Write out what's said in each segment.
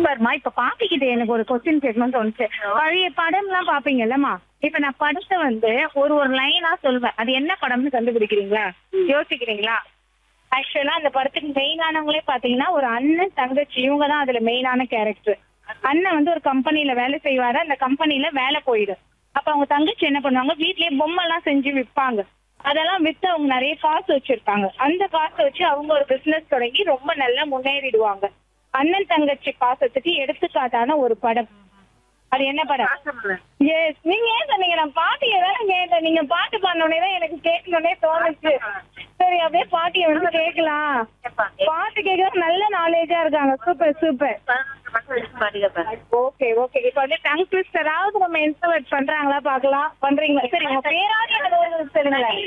சூப்பர்மா இப்ப பாட்டிக்கிட்ட எனக்கு ஒரு கொஸ்டின் கேட்கணும்னு தோணுச்சு பழைய படம் எல்லாம் பாப்பீங்கல்லம்மா இப்ப நான் படத்தை வந்து ஒரு ஒரு லைனா சொல்வேன் அது என்ன படம்னு கண்டுபிடிக்கிறீங்களா யோசிக்கிறீங்களா ஆக்சுவலா அந்த படத்துக்கு மெயினானவங்களே பாத்தீங்கன்னா ஒரு அண்ணன் தங்கச்சி இவங்க தான் அதுல மெயினான கேரக்டர் அண்ணன் வந்து ஒரு கம்பெனில வேலை செய்வாரு அந்த கம்பெனில வேலை போயிடும் அப்ப அவங்க தங்கச்சி என்ன பண்ணுவாங்க வீட்லயே பொம்மை எல்லாம் செஞ்சு விற்பாங்க அதெல்லாம் வித்து அவங்க நிறைய காசு வச்சிருப்பாங்க அந்த காசை வச்சு அவங்க ஒரு பிசினஸ் தொடங்கி ரொம்ப நல்லா முன்னேறிடுவாங்க அண்ணன் தங்கச்சி பாசத்துக்கு எடுத்துக்காட்டான ஒரு படம் அது என்ன படம் எஸ் நீங்க ஏன் சொன்னீங்க நான் பாட்டியை தானே கேட்டேன் நீங்க பாட்டு பாடினோடனே தான் எனக்கு கேட்கணும்னே தோணுச்சு சரி அப்படியே பாட்டியை வந்து கேட்கலாம் பாட்டு கேட்கறது நல்ல நாலேஜா இருக்காங்க சூப்பர் சூப்பர் ஓகே ஓகே இப்போ வந்து டங் ட்விஸ்டராவது நம்ம இன்ஸ்டலேட் பண்றாங்களா பார்க்கலாம் பண்றீங்களா சரி உங்க பேராவது எனக்கு ஒரு சொல்லுங்களேன்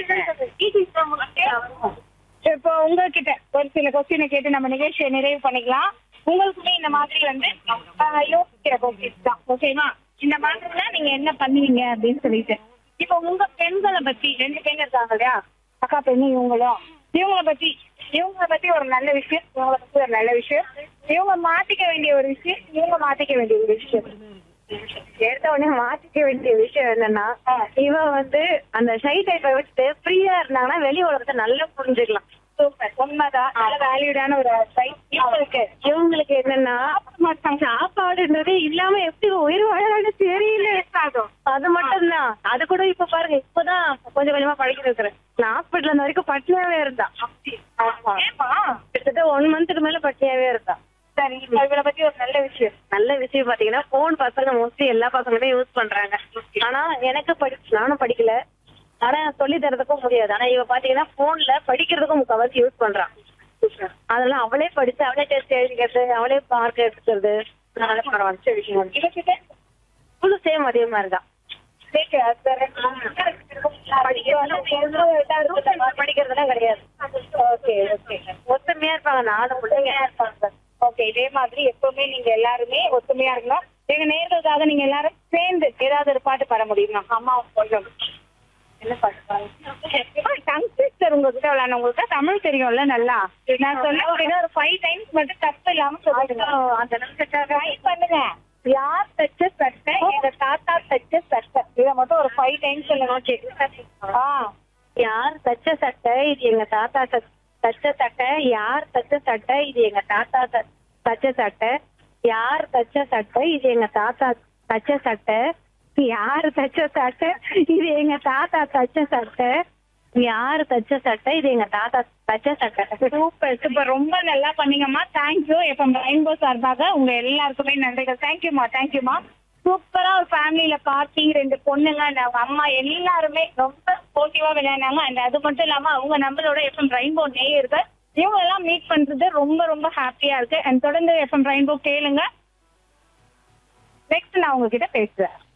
இப்போ உங்ககிட்ட ஒரு சில கொஸ்டினை கேட்டு நம்ம நிகழ்ச்சியை நிறைவு பண்ணிக்கலாம் உங்களுக்குமே இந்த மாதிரி வந்து ஆஹ், யோசிக்கிற கொஸ்டின்ஸ் தான் ஓகேவா இந்த மாதிரிலாம் நீங்க என்ன பண்ணுவீங்க அப்படின்னு சொல்லிட்டு இப்போ உங்க பெண்களை பத்தி ரெண்டு பெண் இருக்காங்க இல்லையா அக்கா பெண்ணு இவங்களும் இவங்கள பத்தி இவங்கள பத்தி ஒரு நல்ல விஷயம் இவங்கள பத்தி ஒரு நல்ல விஷயம் இவங்க மாத்திக்க வேண்டிய ஒரு விஷயம் இவங்க மாத்திக்க வேண்டிய ஒரு விஷயம் எடுத்த உடனே மாத்திக்க வேண்டிய விஷயம் என்னன்னா இவ வந்து அந்த ஷை டைப்பை விட்டு ஃப்ரீயா இருந்தாங்கன்னா வெளி உலகத்தை நல்லா புரிஞ்சுக்கலாம் சூப்பர் உண்மைதான் நல்ல வேல்யூடான ஒரு சைட் இவங்களுக்கு இவங்களுக்கு என்னன்னா சாப்பாடுன்றது இல்லாம எப்படி உயிர் வாழலாம்னு தெரியல அது மட்டும்தான் அது கூட இப்ப பாருங்க இப்பதான் கொஞ்சம் கொஞ்சமா பழகி இருக்கிறேன் நான் ஹாஸ்பிட்டல் இருந்த வரைக்கும் பட்டினியாவே இருந்தா ஆமா ஏமா கிட்டத்தட்ட ஒன் மந்த்துக்கு மேல பட்டினியாவே இருந்தா சரி இப்ப இவளை பத்தி ஒரு நல்ல விஷயம் நல்ல விஷயம் பாத்தீங்கன்னா போன் பசங்க மோஸ்ட்லி எல்லா பசங்களுமே யூஸ் பண்றாங்க ஆனா எனக்கு படி நானும் படிக்கல ஆனா சொல்லி தரதுக்கும் முடியாது ஆனா இவ பாத்தீங்கன்னா போன்ல படிக்கிறதுக்கும் முக்கால்வாசி யூஸ் பண்றான் அதெல்லாம் அவளே படிச்சு அவளே டெஸ்ட் எழுதிக்கிறது அவளே மார்க் எடுத்துக்கிறது அதனால பரவாயில்ல சரி விஷயம் இவகிட்ட ஃபுல்லு சேம் அதே மாதிரிதான் படிக்கிறதுலாம் கிடையாது ஓகே ஓகே ஒத்துமையா இருப்பாங்க நாலு பிள்ளைங்க ஓகே இதே மாதிரி எப்பவுமே நீங்க எல்லாருமே ஒத்துமையா இருக்கணும் எங்க நேர்களுக்காக நீங்க எல்லாரும் சேர்ந்து ஏதாவது ஒரு பாட்டு பாட முடியுமா அம்மா கொஞ்சம் என்ன பாட்டு பாருங்க டங் சிஸ்டர் உங்ககிட்ட விளையாட உங்களுக்கு தமிழ் தெரியும்ல நல்லா நான் சொல்ல அப்படின்னா ஒரு ஃபைவ் டைம்ஸ் மட்டும் தப்பு இல்லாம சொல்லுங்க அந்த நிமிஷத்துக்காக ட்ரை பண்ணுங்க யார் தச்ச சட்டை எங்க தாத்தா தச்ச சட்டை இதை மட்டும் ஒரு ஃபைவ் டைம்ஸ் சொல்லுங்க ஆ யார் தச்ச சட்டை இது எங்க தாத்தா தச்ச- தச்ச சட்டை யார் தச்ச சட்டை இது எங்க தாத்தா த- தச்ச சட்டை யார் தச்ச சட்டை இது எங்க தாத்தா தச்ச சட்டை யார் தச்ச சட்டை இது எங்க தாத்தா தச்ச சட்டை யார் தச்ச சட்டை இது எங்க தாத்தா தச்ச சட்டை சூப்பர் சூப்பர் ரொம்ப நல்லா பண்ணீங்கம்மா தேங்க்யூ இப்போ ரெயின்போ சார்பாக உங்க எல்லாருக்குமே நன்றிகள் தேங்க்யூமா தேங்க்யூமா சூப்பரா ஒரு ஃபேமிலியில பார்ட்டி ரெண்டு பொண்ணுங்க and அவங்க அம்மா எல்லாருமே ரொம்ப ஸ்போர்ட்டிவா விளையாடினாங்க அண்ட் அது மட்டும் இல்லாம அவங்க நம்மளோட எஃப்எம் ரெயின்போ நேயர்கள் இவங்க எல்லாம் மீட் பண்றது ரொம்ப ரொம்ப ஹாப்பியா இருக்கு அண்ட் தொடர்ந்து எஃப்எம் ரெயின்போ கேளுங்க நெக்ஸ்ட் நான் உங்ககிட்ட பேசுறேன்